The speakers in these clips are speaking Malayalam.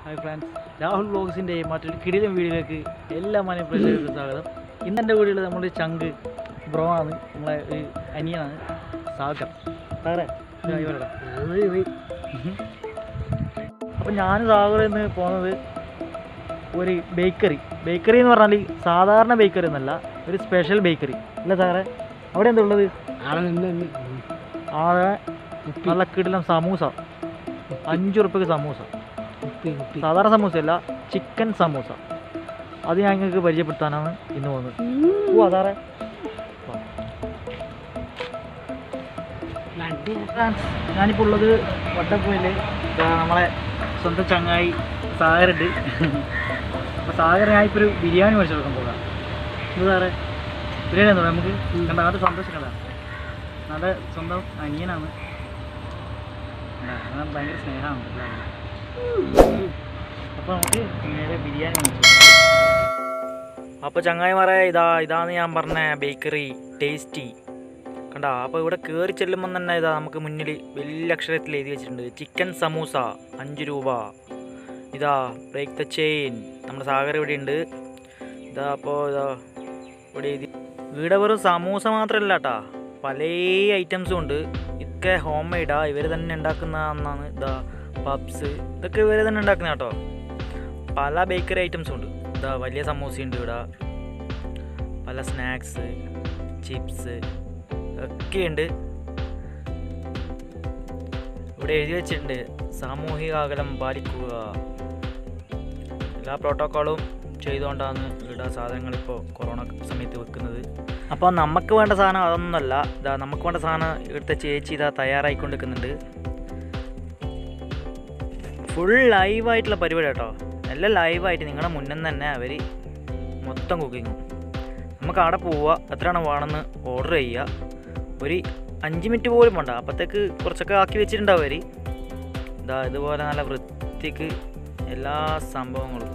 ഹായ് ഫ്രണ്ട്സ് രാഹുൽ വ്ലോഗ്സിൻ്റെ മറ്റൊരു കിടിലം വീഡിയോയിലേക്ക് എല്ലാ മാന്യ പ്രേക്ഷകർക്കും സ്വാഗതം ഇന്ന് എൻ്റെ വീഡിയോയിൽ നമ്മുടെ ചങ്ക് ബ്രോ ആണ് നമ്മളെ ഒരു അനിയനാണ് സാഗർ സാറേ ഇവരുടെ അപ്പം ഞാൻ സാഗർ എന്ന് പോകുന്നത് ഒരു ബേക്കറി ബേക്കറി എന്ന് പറഞ്ഞാൽ സാധാരണ ബേക്കറി എന്നല്ല ഒരു സ്പെഷ്യൽ ബേക്കറി അല്ല സാറേ അവിടെ എന്താ ഉള്ളത് ആകെ നല്ല കിടിലം സമൂസ അഞ്ച് ഉറുപ്പ്യക്ക് സമൂസ സാധാരണ സമൂസ അല്ല ചിക്കൻ സമൂസ അത് ഞാൻ നിങ്ങൾക്ക് പരിചയപ്പെടുത്താനാണ് ഇന്ന് പോകുന്നത് ഓ അതാറെ ഞാനിപ്പോൾ ഉള്ളത് വട്ടപ്പുഴയിൽ നമ്മളെ സ്വന്തം ചങ്ങായി സാഗറുണ്ട് അപ്പോൾ സാഗർ ഞാനിപ്പോൾ ഒരു ബിരിയാണി മേടിച്ചു കൊടുക്കാൻ പോകാം ഇത് സാറേ ബിരിയാണി എന്താ നമുക്ക് കണ്ട അത് സന്തോഷം കണ്ട നല്ല സ്വന്തം അനിയനാണ് കണ്ടാ, അവൻ ഭയങ്കര സ്നേഹമാണ് എല്ലാവരും അപ്പോൾ നമുക്ക് നേരെ ബിരിയാണി മേടിച്ചു അപ്പോൾ ചങ്ങായിമാരെ ഇതാ ഇതാണ് ഞാൻ പറഞ്ഞ ബേക്കറി ടേസ്റ്റി കണ്ട അപ്പോൾ ഇവിടെ കയറി ചെല്ലുമ്പോൾ തന്നെ ഇതാ നമുക്ക് മുന്നിൽ വലിയ അക്ഷരത്തിൽ എഴുതി വെച്ചിട്ടുണ്ട് ചിക്കൻ സമൂസ അഞ്ച് രൂപ ഇതാ ബ്രേക്ക് ദ ചെയിൻ നമ്മുടെ സാഗർ ഇവിടെ ഉണ്ട് ഇതാ അപ്പോൾ ഇതാ ഇവിടെ എഴുതി ഇവിടെ വെറും സമൂസ മാത്രമല്ല കേട്ടാ പല ഐറ്റംസും ഉണ്ട് ഇതൊക്കെ ഹോം മെയ്ഡാ ഇവർ തന്നെ ഉണ്ടാക്കുന്നതെന്നാണ് ഇതാ പബ്സ് ഇതൊക്കെ ഇവർ തന്നെ ഉണ്ടാക്കുന്ന കേട്ടോ പല ബേക്കറി ഐറ്റംസും ഉണ്ട് ഇതാ വലിയ സമൂസയുണ്ട് ഇവിടെ പല സ്നാക്സ് ചിപ്സ് ഒക്കെ ഉണ്ട് ഇവിടെ എഴുതി വെച്ചിട്ടുണ്ട് സാമൂഹിക അകലം പാലിക്കുക എല്ലാ പ്രോട്ടോക്കോളും ചെയ്തുകൊണ്ടാണ് ഇവിടെ സാധനങ്ങൾ ഇപ്പോൾ കൊറോണ സമയത്ത് വെക്കുന്നത് അപ്പോൾ നമുക്ക് വേണ്ട സാധനം അതൊന്നുമല്ല ഇതാ നമുക്ക് വേണ്ട സാധനം ഇവിടുത്തെ ചേച്ചി ഇതാ തയ്യാറായിക്കൊണ്ട് നിൽക്കുന്നുണ്ട് ഫുൾ ലൈവായിട്ടുള്ള പരിപാടി കേട്ടോ എല്ലാം ലൈവായിട്ട് നിങ്ങളുടെ മുന്നിൽ തന്നെ അവർ മൊത്തം കുക്കിങ്ങും നമുക്ക് അവിടെ പോവുക എത്രയാണ് വേണമെന്ന് ഓർഡർ ചെയ്യുക ഒരു അഞ്ച് മിനിറ്റ് പോലും വേണ്ട അപ്പോഴത്തേക്ക് കുറച്ചൊക്കെ ആക്കി വെച്ചിട്ടുണ്ടാവും അവർ ഇതാ ഇതുപോലെ നല്ല വൃത്തിക്ക് എല്ലാ സംഭവങ്ങളും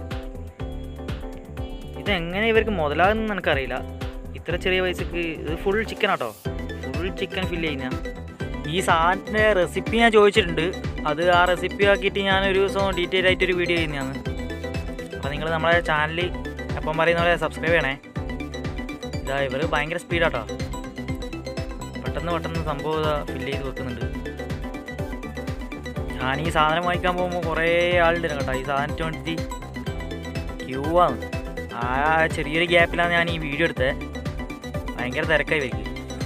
ഇതെങ്ങനെ ഇവർക്ക് മുതലാകുന്ന എനിക്കറിയില്ല ഇത്ര ചെറിയ പൈസക്ക് ഇത് full chicken auto full chicken fill ചെയ്യുന്ന ഈ സാധനത്തിൻ്റെ റെസിപ്പി ഞാൻ ചോദിച്ചിട്ടുണ്ട് അത് ആ റെസിപ്പി ആക്കിയിട്ട് ഞാൻ ഒരു ദിവസം ഡീറ്റെയിൽ ആയിട്ട് ഒരു വീഡിയോ ചെയ്യുന്നതാണ് അപ്പോൾ നിങ്ങൾ നമ്മളെ ചാനൽ അപ്പം പറയുന്ന പോലെ സബ്സ്ക്രൈബ് ചെയ്യണേ ഇതാ ഇവർ ഭയങ്കര സ്പീഡാട്ടോ പെട്ടെന്ന് പെട്ടെന്ന് സംഭവം ഇതാ ഫില്ല് ചെയ്ത് വെക്കുന്നുണ്ട് ഞാൻ ഈ സാധനം വാങ്ങിക്കാൻ പോകുമ്പോൾ കുറേ ആളുണ്ട് കേട്ടോ ഈ സാധനത്തിന് വേണ്ടി ക്യൂ ആണ് ആ ചെറിയൊരു ഗ്യാപ്പിലാണ് ഞാൻ ഈ വീഡിയോ എടുത്തത് ഭയങ്കര തിരക്കായി ഇവർക്ക്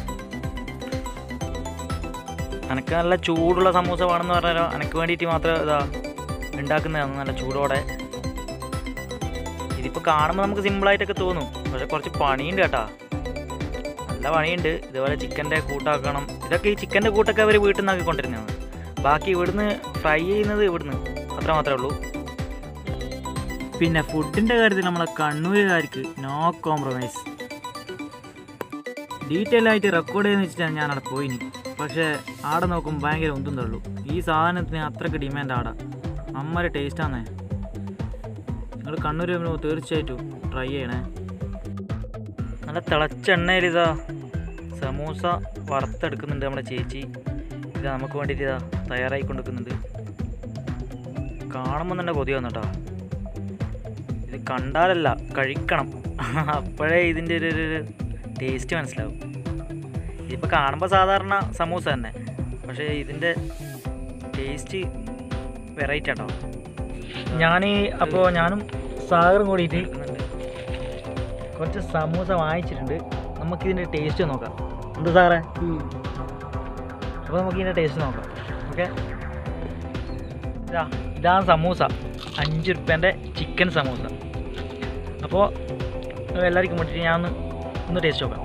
എനിക്ക് നല്ല ചൂടുള്ള സമൂസ വേണമെന്ന് പറഞ്ഞാലോ എനിക്ക് വേണ്ടിയിട്ട് മാത്രം ഇതാ ഉണ്ടാക്കുന്നതാണ് നല്ല ചൂടോടെ ഇതിപ്പോൾ കാണുമ്പോൾ നമുക്ക് സിമ്പിളായിട്ടൊക്കെ തോന്നും പക്ഷെ കുറച്ച് പണിയുണ്ട് കേട്ടാ നല്ല പണിയുണ്ട് ഇതുപോലെ ചിക്കൻ്റെ കൂട്ടാക്കണം ഇതൊക്കെ ഈ ചിക്കൻ്റെ കൂട്ടൊക്കെ അവർ വീട്ടിൽ നിന്നാക്കി കൊണ്ടിരുന്നതാണ് ബാക്കി ഇവിടുന്ന് ഫ്രൈ ചെയ്യുന്നത് ഇവിടുന്ന് അത്ര മാത്രമേ ഉള്ളൂ പിന്നെ ഫുഡിൻ്റെ കാര്യത്തിൽ നമ്മളെ കണ്ണൂരുകാർക്ക് നോ കോംപ്രമൈസ് ഡീറ്റെയിൽ ആയിട്ട് റെക്കോർഡ് ചെയ്യുന്ന വെച്ചിട്ടാണ് ഞാൻ അവിടെ പോയിനി പക്ഷേ ആടെ നോക്കുമ്പോൾ ഭയങ്കര ഒന്നും തള്ളു ഈ സാധനത്തിന് അത്രയ്ക്ക് ഡിമാൻഡ് ആടെ അമ്മരെ ടേസ്റ്റാന്നേ നിങ്ങൾ കണ്ണൂർ വരുമ്പോൾ തീർച്ചയായിട്ടും ട്രൈ ചെയ്യണേ നല്ല തിളച്ച എണ്ണയിൽ ഇതാ സമൂസ വറുത്തെടുക്കുന്നുണ്ട് നമ്മുടെ ചേച്ചി ഇത് നമുക്ക് വേണ്ടിയിട്ട് ഇതാ തയ്യാറായി കൊണ്ടുവെക്കുന്നുണ്ട് കാണുമ്പോൾ തന്നെ കൊതി വന്നു കേട്ടോ ഇത് കണ്ടാലല്ല കഴിക്കണം അപ്പോഴേ ഇതിൻ്റെ ഒരു ഒരു ടേസ്റ്റ് മനസ്സിലാവും ഇതിപ്പോൾ കാണുമ്പോൾ സാധാരണ സമൂസ തന്നെ പക്ഷേ ഇതിൻ്റെ ടേസ്റ്റ് വെറൈറ്റി ആട്ടോ ഞാൻ അപ്പോൾ ഞാനും സാഗറും കൂടിയിട്ട് കുറച്ച് സമൂസ വാങ്ങിച്ചിട്ടുണ്ട് നമുക്കിതിൻ്റെ ടേസ്റ്റ് നോക്കാം എന്താ സാറേ അപ്പോൾ നമുക്ക് ഇതിൻ്റെ ടേസ്റ്റ് നോക്കാം ഓക്കെ ഇതാ ഇതാണ് സമൂസ അഞ്ച് റുപ്യേൻ്റെ ചിക്കൻ സമൂസ അപ്പോൾ എല്ലാവർക്കും വേണ്ടിയിട്ട് ഞാൻ ഒന്ന് ഒന്ന് ടേസ്റ്റ് നോക്കാം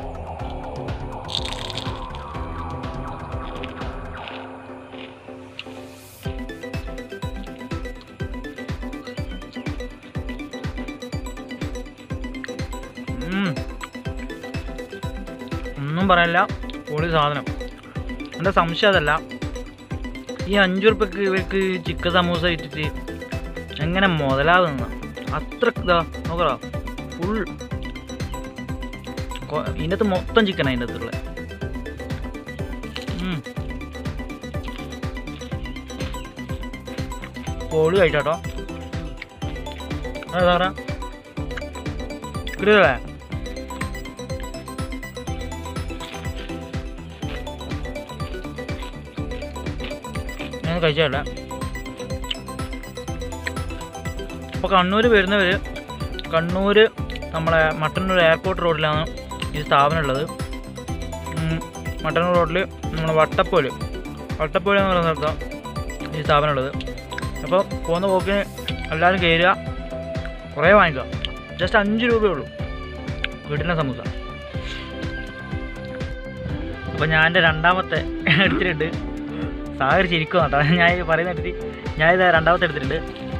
ഉം. ഒന്നും പറയാനില്ല പൊളി സാധനം എൻ്റെ സംശയം അതല്ല ഈ അഞ്ച് ഉറുപ്പ്യക്ക് ഇവർക്ക് ചിക്കൻ സമൂസ ഇട്ടിട്ട് എങ്ങനെ മുതലാകുന്ന അത്ര ഇതാ നോക്കടാ ഫുൾ ഇതിൻ്റെ അകത്ത് മൊത്തം ചിക്കൻ അതിൻ്റെ അകത്തുള്ള പൊളി കഴിച്ചാട്ടോ അതെ സാറേ കിട്ടിയതല്ലേ ഞാൻ കഴിച്ചതല്ല അപ്പോൾ കണ്ണൂർ വരുന്നവർ കണ്ണൂർ നമ്മളെ മട്ടന്നൂർ എയർപോർട്ട് റോഡിലാണ് ഈ സ്ഥാപനം ഉള്ളത് ഉം, മട്ടന്നൂർ റോഡിൽ നമ്മുടെ വട്ടപ്പോല് വട്ടപ്പോല് എന്ന് പറയുന്ന സ്ഥലത്താണ് ഈ സ്ഥാപനം ഉള്ളത് അപ്പോൾ പോകുന്ന പോക്കിന് എല്ലാവരും കയറുക കുറേ വാങ്ങിക്കുക ജസ്റ്റ് അഞ്ച് രൂപയേ ഉള്ളൂ വീട്ടിലെ സമൂസ അപ്പോൾ ഞാൻ എൻ്റെ രണ്ടാമത്തെ എടുത്തിട്ടുണ്ട് സാഗർ ചിരിക്കും കേട്ടോ ഞാൻ ഇത് പറയുന്ന എടുത്തി ഞാൻ ഇത് രണ്ടാമത്തെ എടുത്തിട്ടുണ്ട്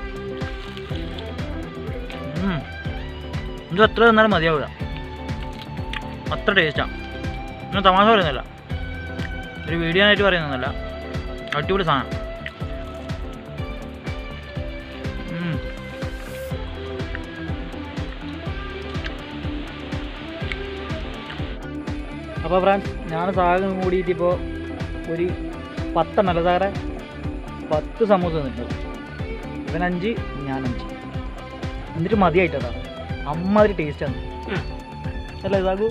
ഉം. ഇത് എത്ര തന്നാലും മതിയാവില്ല അത്ര ടേസ്റ്റാണ് ഞാൻ തമാശ പറയുന്നില്ല ഒരു വീഡിയോ ആയിട്ട് പറയുന്നതല്ല അടിപൊളി സാധനം ഉം. അപ്പോൾ ഫ്രണ്ട്സ് ഞാൻ സാഗം കൂടിയിട്ട് ഇപ്പോൾ ഒരു പത്തെണ്ണല്ല സാറേ പത്ത് സമൂസ തന്നിട്ടുണ്ട് ഇവൻ അഞ്ച് ഞാൻ അഞ്ച് എന്നിട്ട് മതിയായിട്ടാ അമ്മാതിരി ടേസ്റ്റാണ് അല്ലേ സാഗു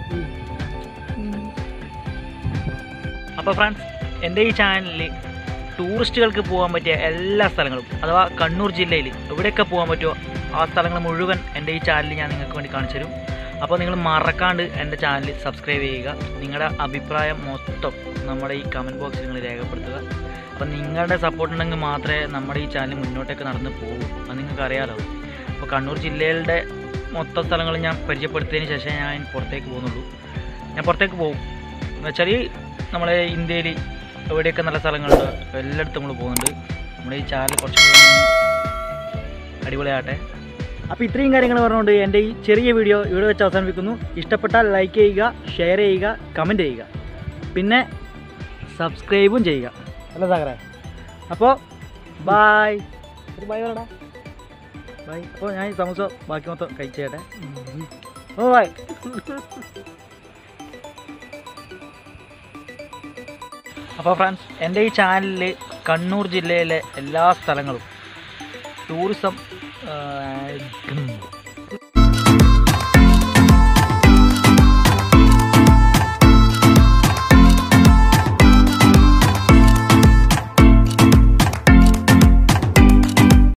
അപ്പോൾ ഫ്രണ്ട്സ് എൻ്റെ ഈ ചാനലിൽ ടൂറിസ്റ്റുകൾക്ക് പോകാൻ പറ്റിയ എല്ലാ സ്ഥലങ്ങളും അഥവാ കണ്ണൂർ ജില്ലയിൽ എവിടെയൊക്കെ പോകാൻ പറ്റുമോ ആ സ്ഥലങ്ങൾ മുഴുവൻ എൻ്റെ ഈ ചാനലിൽ ഞാൻ നിങ്ങൾക്ക് വേണ്ടി കാണിച്ചു തരും അപ്പോൾ നിങ്ങൾ മറക്കാണ്ട് എൻ്റെ ചാനൽ സബ്സ്ക്രൈബ് ചെയ്യുക നിങ്ങളുടെ അഭിപ്രായം മൊത്തം നമ്മുടെ ഈ കമൻറ്റ് ബോക്സിൽ നിങ്ങൾ രേഖപ്പെടുത്തുക അപ്പോൾ നിങ്ങളുടെ സപ്പോർട്ട് ഉണ്ടെങ്കിൽ മാത്രമേ നമ്മുടെ ഈ ചാനൽ മുന്നോട്ടേക്ക് നടന്ന് പോകും അത് നിങ്ങൾക്ക് അറിയാലോ അപ്പോൾ കണ്ണൂർ ജില്ലയുടെ മൊത്തം സ്ഥലങ്ങൾ ഞാൻ പരിചയപ്പെടുത്തിയതിന് ശേഷം ഞാൻ പുറത്തേക്ക് പോകുന്നുള്ളൂ ഞാൻ പുറത്തേക്ക് പോകും എന്ന് വെച്ചാൽ നമ്മളെ ഇന്ത്യയിൽ എവിടെയൊക്കെ നല്ല സ്ഥലങ്ങളുണ്ട് എല്ലായിടത്തും നമ്മൾ പോകുന്നുണ്ട് നമ്മുടെ ഈ ചാനൽ കുറച്ചും കൂടി ഒന്ന് അടിപൊളിയാകട്ടെ അപ്പോൾ ഇത്രയും കാര്യങ്ങൾ പറഞ്ഞുകൊണ്ട് എൻ്റെ ഈ ചെറിയ വീഡിയോ ഇവിടെ വെച്ച് അവസാനിപ്പിക്കുന്നു ഇഷ്ടപ്പെട്ടാൽ ലൈക്ക് ചെയ്യുക ഷെയർ ചെയ്യുക കമൻറ്റ് ചെയ്യുക പിന്നെ സബ്സ്ക്രൈബും ചെയ്യുക അല്ല സാഗറേ അപ്പോൾ ബായ് ഒരു ബൈ പറയടാ ബൈ അപ്പോൾ ഞാൻ ഈ സമൂസ ബാക്കി മൊത്തം കഴിച്ചേട്ടെ ഓ ബൈ അപ്പോൾ ഫ്രണ്ട്സ് എൻ്റെ ഈ ചാനലിൽ കണ്ണൂർ ജില്ലയിലെ എല്ലാ സ്ഥലങ്ങളും ടൂറിസം